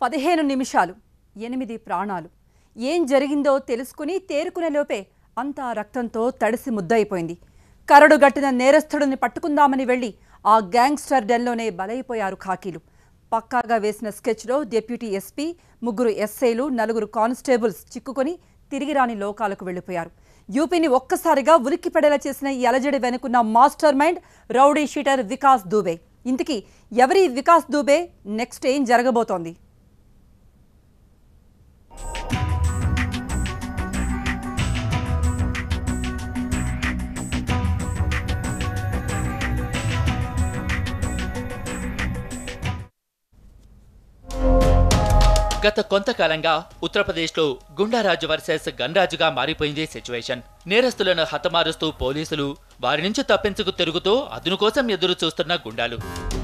పదిహేను నిమిషాలు ఎనిమిది ప్రాణాలు ఏం జరిగిందో తెలుసుకుని తేరుకునే లోపే అంతా రక్తంతో తడిసి ముద్దయిపోయింది కరడుగట్టిన నేరస్తుడిని పట్టుకుందామని వెళ్ళి ఆ గ్యాంగ్స్టర్ డెన్లోనే బలైపోయారు ఖాకీలు పక్కాగా వేసిన స్కెచ్లో డిప్యూటీ ఎస్పీ ముగ్గురు ఎస్ఐలు నలుగురు కానిస్టేబుల్స్ చిక్కుకొని తిరిగి రాని లోకాలకు వెళ్ళిపోయారు యూపీని ఒక్కసారిగా ఉలిక్కిపడేలా చేసిన ఈ అలజడి వెనుకున్న master mind rowdy sheeter Vikas Dubey ఇంతకీ ఎవరి వికాస్ దూబే నెక్స్ట్ ఏం జరగబోతోంది గత కొంతకాలంగా ఉత్తరప్రదేశ్లో గుండారాజు వర్సెస్ గన్రాజుగా మారిపోయింది సిచ్యువేషన్ నేరస్తులను హతమారుస్తూ పోలీసులు వారి నుంచి తప్పించుకు తిరుగుతూ అదును కోసం ఎదురు చూస్తున్న గుండాలు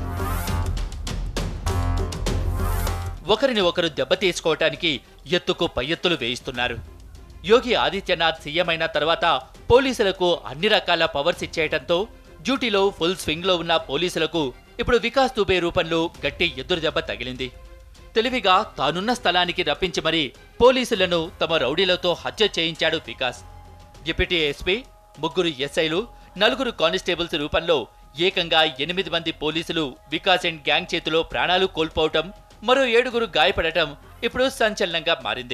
ఒకరిని ఒకరు దెబ్బతీసుకోవటానికి ఎత్తుకు పై ఎత్తులు వేయిస్తున్నారు యోగి ఆదిత్యనాథ్ సీఎం అయిన తర్వాత పోలీసులకు అన్ని రకాల పవర్స్ ఇచ్చేయటంతో డ్యూటీలో ఫుల్ స్వింగ్లో ఉన్న పోలీసులకు ఇప్పుడు వికాస్ దుబే రూపంలో గట్టి ఎదురు దెబ్బ తగిలింది తెలివిగా తానున్న స్థలానికి రప్పించి మరీ పోలీసులను తమ రౌడీలతో హత్య చేయించాడు వికాస్ డిప్యూటీ ఎస్పీ ముగ్గురు ఎస్ఐలు నలుగురు కానిస్టేబుల్స్ రూపంలో ఏకంగా ఎనిమిది మంది పోలీసులు వికాస్ అండ్ గ్యాంగ్ చేతిలో ప్రాణాలు కోల్పోవటం మరో ఏడుగురు గాయపడటం ఇప్పుడు సంచలనంగా మారింది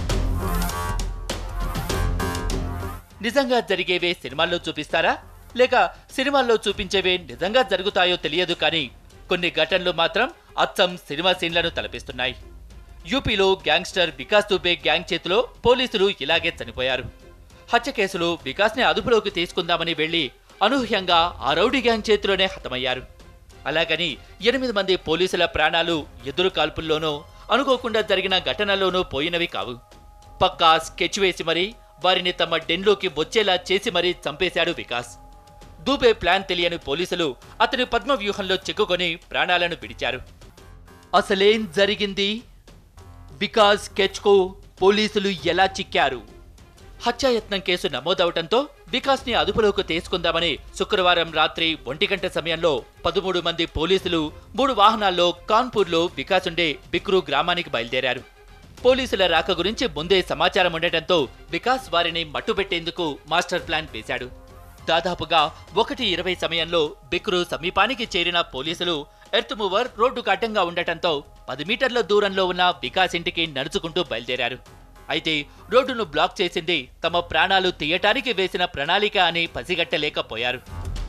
నిజంగా జరిగేవే సినిమాల్లో చూపిస్తారా లేక సినిమాల్లో చూపించేవే నిజంగా జరుగుతాయో తెలియదు కానీ కొన్ని ఘటనలు మాత్రం అచ్చం సినిమా సీన్లను తలపిస్తున్నాయి యూపీలో గ్యాంగ్స్టర్ వికాస్ దుబే గ్యాంగ్ చేతిలో పోలీసులు ఇలాగే చనిపోయారు హత్య కేసులో వికాస్ని అదుపులోకి తీసుకుందామని వెళ్లి అనూహ్యంగా ఆ రౌడీ గ్యాంగ్ చేతిలోనే హతమయ్యారు అలాగని ఎనిమిది మంది పోలీసుల ప్రాణాలు ఎదురు కాల్పుల్లోనూ అనుకోకుండా జరిగిన ఘటనల్లోనూ పోయినవి కావు పక్కా స్కెచ్ వేసి మరీ వారిని తమ డెన్లోకి వచ్చేలా చేసి మరీ చంపేశాడు వికాస్ దూబే ప్లాన్ తెలియని పోలీసులు అతని పద్మ వ్యూహంలో చిక్కుకొని ప్రాణాలను విడిచారు అసలేం జరిగింది వికాస్ స్కెచ్కు పోలీసులు ఎలా చిక్కారు హత్యాయత్నం కేసు నమోదవటంతో వికాస్ ని అదుపులోకి తీసుకుందామని శుక్రవారం రాత్రి ఒంటి గంట సమయంలో పదమూడు మంది పోలీసులు మూడు వాహనాల్లో కాన్పూర్లో వికాస్ ఉండే బిక్రు గ్రామానికి బయలుదేరారు పోలీసుల రాక గురించి ముందే సమాచారం ఉండటంతో వికాస్ వారిని మట్టుబెట్టేందుకు మాస్టర్ ప్లాన్ వేశాడు దాదాపుగా ఒకటి ఇరవై సమయంలో బిక్రు సమీపానికి చేరిన పోలీసులు ఎర్త్ మూవర్ రోడ్డుకు అడ్డంగా ఉండటంతో పది మీటర్ల దూరంలో ఉన్న వికాస్ ఇంటికి నడుచుకుంటూ బయలుదేరారు అయితే రోడ్డును బ్లాక్ చేసింది తమ ప్రాణాలు తీయటానికి వేసిన ప్రణాళిక అని పసిగట్టలేకపోయారు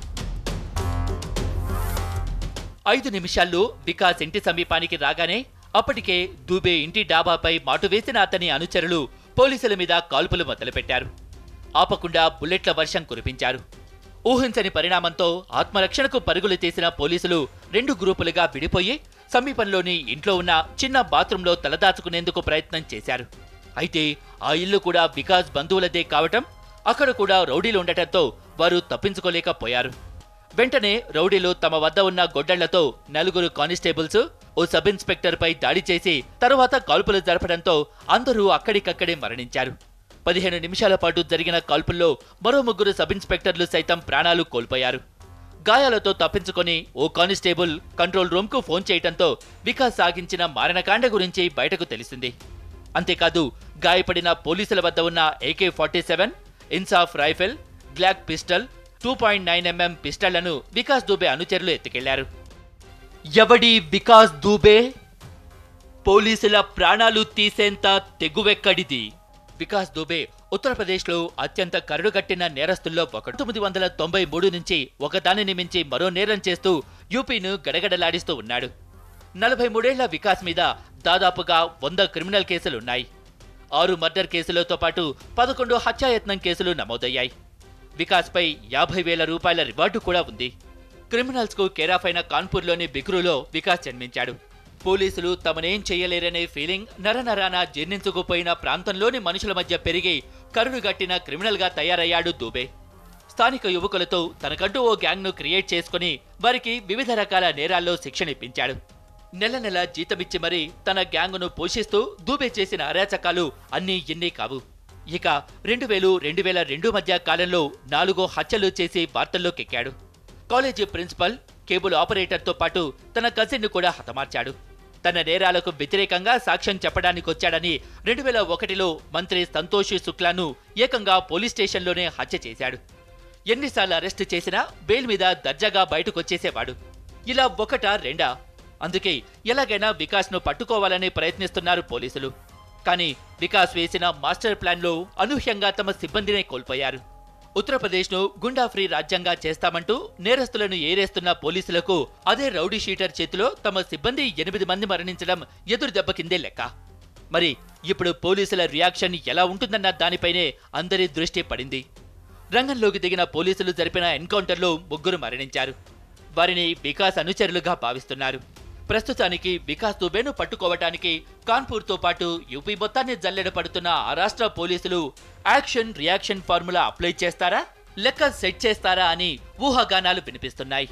ఐదు నిమిషాల్లో వికాస్ ఇంటి సమీపానికి రాగానే అప్పటికే దూబే ఇంటి డాబాపై మాటు వేసిన అతని అనుచరులు పోలీసుల మీద కాల్పులు మొదలుపెట్టారు ఆపకుండా బుల్లెట్ల వర్షం కురిపించారు ఊహించని పరిణామంతో ఆత్మరక్షణకు పరుగులు తీసిన పోలీసులు రెండు గ్రూపులుగా విడిపోయి సమీపంలోని ఇంట్లో ఉన్న చిన్న బాత్రూంలో తలదాచుకునేందుకు ప్రయత్నం చేశారు అయితే ఆ ఇల్లు కూడా వికాస్ బంధువులదే కావటం అక్కడ కూడా రౌడీలు ఉండటంతో వారు తప్పించుకోలేకపోయారు వెంటనే రౌడీలు తమ వద్ద ఉన్న గొడ్డళ్లతో నలుగురు కానిస్టేబుల్స్ ఓ సబ్ ఇన్స్పెక్టర్ పై దాడి చేసి తరువాత కాల్పులు జరపడంతో అందరూ అక్కడికక్కడే మరణించారు పదిహేను నిమిషాల పాటు జరిగిన కాల్పుల్లో మరో ముగ్గురు సబ్ ఇన్స్పెక్టర్లు సైతం ప్రాణాలు కోల్పోయారు గాయాలతో తప్పించుకొని ఓ కానిస్టేబుల్ కంట్రోల్ రూమ్ కు ఫోన్ చేయటంతో వికాస్ సాగించిన మారణకాండ గురించి బయటకు తెలిసింది అంతేకాదు గాయపడిన పోలీసుల వద్ద ఉన్న AK forty seven INSAS rifle Glock pistol two point nine MM పిస్టళ్లను వికాస్ దూబే అనుచరులు ఎత్తుకెళ్లారు ఎవడి వికాస్ దూబే పోలీసుల ప్రాణాలు తీసేంత తెగువెక్కడిది వికాస్ దుబే ఉత్తరప్రదేశ్లో అత్యంత కరుడుగట్టిన నేరస్తుల్లో ఒకడు తొమ్మిది వందల తొంభై మూడు నుంచి ఒకదానిని మించి మరో నేరం చేస్తూ యూపీను గడగడలాడిస్తూ ఉన్నాడు నలభై మూడేళ్ల వికాస్ మీద దాదాపుగా వంద క్రిమినల్ కేసులున్నాయి ఆరు మర్డర్ కేసులతో పాటు పదకొండు హత్యాయత్నం కేసులు నమోదయ్యాయి వికాస్పై యాభై వేల రూపాయల రివార్డు కూడా ఉంది క్రిమినల్స్ కు కేరాఫ్ అయిన కాన్పూర్లోని బిక్రూలో వికాస్ జన్మించాడు పోలీసులు తమనేం చేయలేరనే ఫీలింగ్ నరనరాన జీర్ణించుకుపోయిన ప్రాంతంలోని మనుషుల మధ్య పెరిగి కరుడుగట్టిన క్రిమినల్ గా తయారయ్యాడు దూబే స్థానిక యువకులతో తనకంటూ ఓ గ్యాంగ్ ను క్రియేట్ చేసుకుని వారికి వివిధ రకాల నేరాల్లో శిక్షణ ఇప్పించాడు నెల నెల జీతమిచ్చి మరీ తన గ్యాంగును పోషిస్తూ దూబే చేసిన అరాచకాలు అన్నీ ఎన్ని కావు ఇక రెండు వేలు రెండు వేల రెండు మధ్య కాలంలో నాలుగో హత్యలు చేసి వార్తల్లోకెక్కాడు కాలేజీ ప్రిన్సిపల్ కేబుల్ ఆపరేటర్తో పాటు తన కజిన్ను కూడా హతమార్చాడు తన నేరాలకు వ్యతిరేకంగా సాక్ష్యం చెప్పడానికి వచ్చాడని రెండు వేల ఒకటిలో మంత్రి సంతోష్ శుక్లాను ఏకంగా పోలీస్ స్టేషన్లోనే హత్య చేశాడు ఎన్నిసార్లు అరెస్టు చేసినా బెయిల్ మీద దర్జాగా బయటకొచ్చేసేవాడు ఇలా ఒకటా రెండా అందుకే ఎలాగైనా వికాస్ను పట్టుకోవాలని ప్రయత్నిస్తున్నారు పోలీసులు కానీ వికాస్ వేసిన మాస్టర్ ప్లాన్లో అనూహ్యంగా తమ సిబ్బందినే కోల్పోయారు ఉత్తరప్రదేశ్ను గుండా ఫ్రీ రాజ్యంగా చేస్తామంటూ నేరస్తులను ఏరేస్తున్న పోలీసులకు అదే రౌడీ షీటర్ చేతిలో తమ సిబ్బంది ఎనిమిది మంది మరణించడం ఎదురు దెబ్బ కిందే లెక్క మరి ఇప్పుడు పోలీసుల రియాక్షన్ ఎలా ఉంటుందన్న దానిపైనే అందరి దృష్టి పడింది రంగంలోకి దిగిన పోలీసులు జరిపిన ఎన్కౌంటర్లో ముగ్గురు మరణించారు వారిని వికాస్ అనుచరులుగా భావిస్తున్నారు ప్రస్తుతానికి వికాస్ దుబేను పట్టుకోవటానికి కాన్పూర్తో పాటు యూపీ మొత్తాన్ని జల్లెడ పడుతున్న ఆ రాష్ట్ర పోలీసులు యాక్షన్ రియాక్షన్ ఫార్ములా అప్లై చేస్తారా లెక్క సెట్ చేస్తారా అని ఊహాగానాలు వినిపిస్తున్నాయి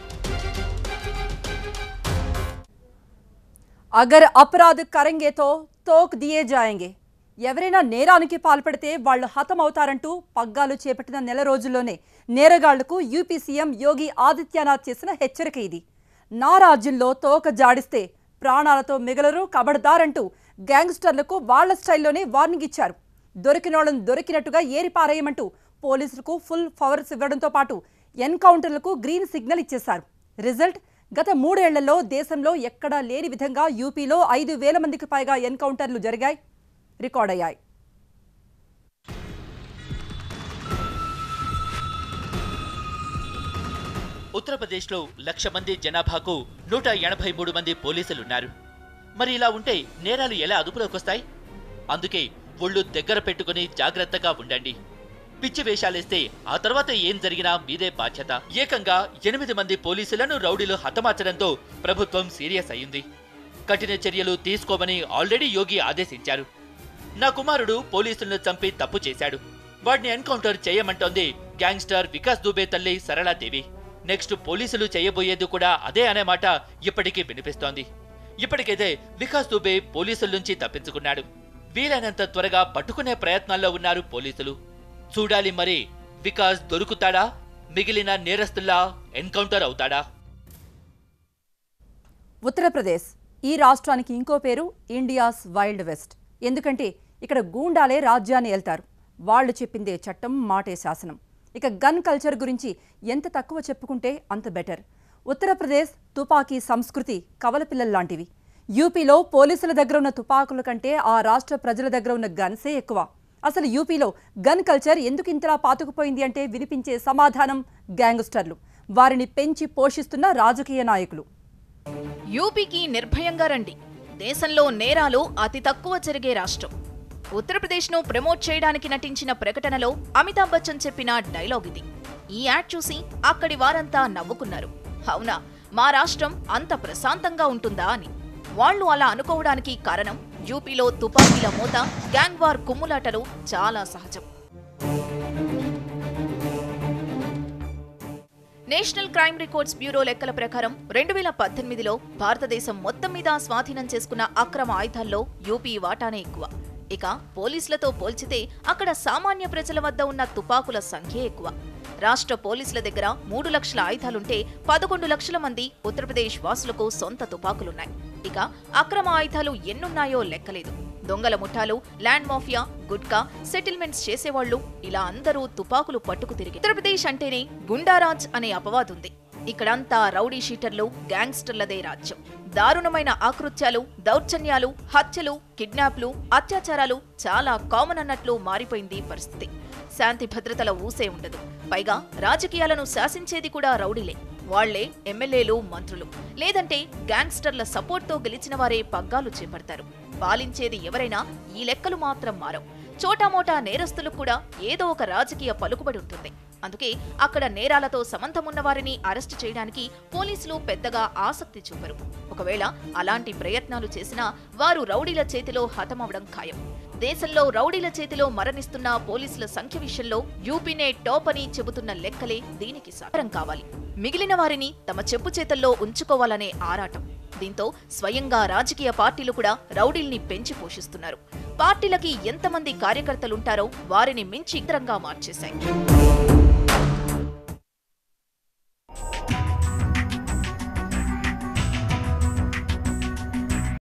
అగర్ అపరాధ్ కరెంగేతో తోక్ దియే జాయంగే ఎవరైనా నేరానికి పాల్పడితే వాళ్ళు హతమవుతారంటూ పగ్గాలు చేపట్టిన నెల రోజుల్లోనే నేరగాళ్లకు యూపీ సీఎం యోగి ఆదిత్యనాథ్ చేసిన హెచ్చరిక ఇది నా రాజ్యంలో తోక జాడిస్తే ప్రాణాలతో మిగలరు కబడదారంటూ గ్యాంగ్స్టర్లకు వాళ్ల స్టైల్లోనే వార్నింగ్ ఇచ్చారు దొరికినోళ్ళను దొరికినట్టుగా ఏరిపారేయమంటూ పోలీసులకు ఫుల్ పవర్స్ ఇవ్వడంతో పాటు ఎన్కౌంటర్లకు గ్రీన్ సిగ్నల్ ఇచ్చేశారు రిజల్ట్ గత మూడేళ్లలో దేశంలో ఎక్కడా లేని విధంగా యూపీలో ఐదు వేల మందికి పైగా ఎన్కౌంటర్లు జరిగాయి రికార్డ్ అయ్యాయి ఉత్తరప్రదేశ్లో లక్ష మంది జనాభాకు నూట ఎనభై మూడు మంది పోలీసులున్నారు మరి ఇలా ఉంటే నేరాలు ఎలా అదుపులోకి వస్తాయి అందుకే ఒళ్ళు దగ్గర పెట్టుకుని జాగ్రత్తగా ఉండండి పిచ్చి వేషాలేస్తే ఆ తర్వాత ఏం జరిగినా మీదే బాధ్యత ఏకంగా ఎనిమిది మంది పోలీసులను రౌడీలు హతమార్చడంతో ప్రభుత్వం సీరియస్ అయింది కఠిన చర్యలు తీసుకోమని ఆల్రెడీ యోగి ఆదేశించారు నా కుమారుడు పోలీసులను చంపి తప్పు చేశాడు వాడిని ఎన్కౌంటర్ చేయమంటోంది గ్యాంగ్స్టర్ వికాస్ దుబే తల్లి సరళాదేవి నెక్స్ట్ పోలీసులు చేయబోయేది కూడా అదే అనే మాట ఇప్పటికీ వినిపిస్తోంది ఇప్పటికైతే వికాస్ దుబే పోలీసుల నుంచి తప్పించుకున్నాడు వీలైనంత త్వరగా పట్టుకునే ప్రయత్నాల్లో ఉన్నారు పోలీసులు చూడాలి మరి వికాస్ దొరుకుతాడా మిగిలిన నేరస్తుల్లా ఎన్కౌంటర్ అవుతాడా ఉత్తరప్రదేశ్ ఈ రాష్ట్రానికి ఇంకో పేరు ఇండియాస్ వైల్డ్ వెస్ట్ ఎందుకంటే ఇక్కడ గూండాలే రాజ్యాన్ని ఏల్తారు వాళ్ళు చెప్పిందే చట్టం మాటే శాసనం ఇక గన్ కల్చర్ గురించి ఎంత తక్కువ చెప్పుకుంటే అంత బెటర్ ఉత్తరప్రదేశ్ తుపాకీ సంస్కృతి కవలపిల్లల్లాంటివి యూపీలో పోలీసుల దగ్గర ఉన్న తుపాకుల కంటే ఆ రాష్ట్ర ప్రజల దగ్గర ఉన్న గన్సే ఎక్కువ అసలు యూపీలో గన్ కల్చర్ ఎందుకు ఇంతలా పాతుకుపోయింది అంటే వినిపించే సమాధానం గ్యాంగ్స్టర్లు వారిని పెంచి పోషిస్తున్న రాజకీయ నాయకులు యూపీకి నిర్భయంగా రండి దేశంలో నేరాలు అతి తక్కువ జరిగే రాష్ట్రం ఉత్తరప్రదేశ్ను ప్రమోట్ చేయడానికి నటించిన ప్రకటనలో అమితాబ్ బచ్చన్ చెప్పిన డైలాగ్ ఇది ఈ యాడ్ చూసి అక్కడి వారంతా నవ్వుకున్నారు అవునా మా రాష్ట్రం అంత ప్రశాంతంగా ఉంటుందా అని వాళ్ళు అలా అనుకోవడానికి కారణం యూపీలో తుపాకీల మూత గ్యాంగ్ వార్ కుమ్ములాటలు చాలా సహజం నేషనల్ క్రైమ్ రికార్డ్స్ బ్యూరో లెక్కల ప్రకారం రెండు వేల పద్దెనిమిదిలో భారతదేశం మొత్తం మీద స్వాధీనం చేసుకున్న అక్రమ ఆయుధాల్లో యూపీ వాటానే ఎక్కువ ఇక పోలీసులతో పోల్చితే అక్కడ సామాన్య ప్రజల వద్ద ఉన్న తుపాకుల సంఖ్యే ఎక్కువ రాష్ట్ర పోలీసుల దగ్గర మూడు లక్షల ఆయుధాలుంటే పదకొండు లక్షల మంది ఉత్తరప్రదేశ్ వాసులకు సొంత తుపాకులున్నాయి ఇక అక్రమ ఆయుధాలు ఎన్నున్నాయో లెక్కలేదు దొంగల ముఠాలు ల్యాండ్ మాఫియా గుట్కా సెటిల్మెంట్స్ చేసేవాళ్లు ఇలా అందరూ తుపాకులు పట్టుకు తిరిగి ఉత్తరప్రదేశ్ అంటేనే గుండారాజ్ అనే అపవాదుంది ఇక్కడంతా రౌడీ షీటర్లు గ్యాంగ్స్టర్లదే రాజ్యం దారుణమైన ఆకృత్యాలు దౌర్జన్యాలు హత్యలు కిడ్నాప్లు అత్యాచారాలు చాలా కామన్ అన్నట్లు మారిపోయింది పరిస్థితి శాంతి భద్రతల ఊసే ఉండదు పైగా రాజకీయాలను శాసించేది కూడా రౌడీలే వాళ్లే ఎమ్మెల్యేలు మంత్రులు లేదంటే గ్యాంగ్స్టర్ల సపోర్ట్తో గెలిచిన వారే పగ్గాలు చేపడతారు పాలించేది ఎవరైనా ఈ లెక్కలు మాత్రం మారవు చోటామోటా నేరస్తులు కూడా ఏదో ఒక రాజకీయ పలుకుబడి ఉంటుంది అందుకే అక్కడ నేరాలతో సంబంధమున్న వారిని అరెస్టు చేయడానికి పోలీసులు పెద్దగా ఆసక్తి చూపరు ఒకవేళ అలాంటి ప్రయత్నాలు చేసినా వారు రౌడీల చేతిలో హతమవడం ఖాయం దేశంలో రౌడీల చేతిలో మరణిస్తున్న పోలీసుల సంఖ్య విషయంలో యూపీనే టాప్ అని చెబుతున్న లెక్కలే దీనికి సారం కావాలి మిగిలిన వారిని తమ చెప్పు చేతల్లో ఉంచుకోవాలనే ఆరాటం దీంతో స్వయంగా రాజకీయ పార్టీలు కూడా రౌడీల్ని పెంచి పోషిస్తున్నారు పార్టీలకి ఎంతమంది కార్యకర్తలుంటారో వారిని మించి ఇతరంగా మార్చేశాయి